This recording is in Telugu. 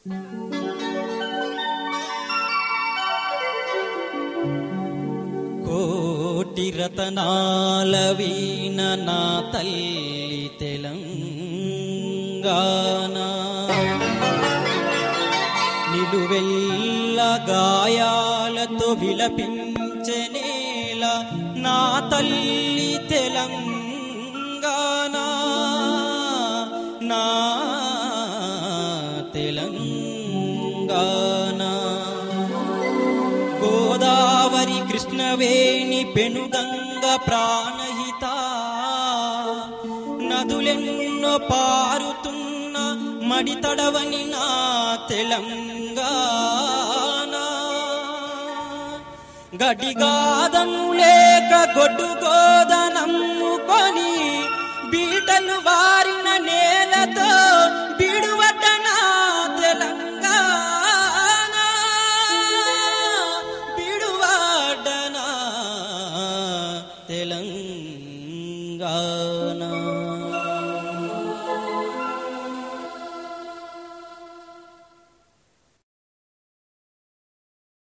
కోటి రతనాల వీణ నా తల్లి తెలంగాణ నిలువెల్ల గాయాలతో విలపించనేల నా తల్లి తెలంగాణ నా తెలంగాణ గోదావరి కృష్ణవేణి పెనుగంగ ప్రాణహిత నదులెన్నో పారుతున్న మడితడవని నా తెలంగాణ గడిగాదము లేక గొడ్డు గోదనమ్ముకొని బీటలు వారిన నేలతో బిడువట నా తెలంగాణ బిడువాడన తెలంగాణ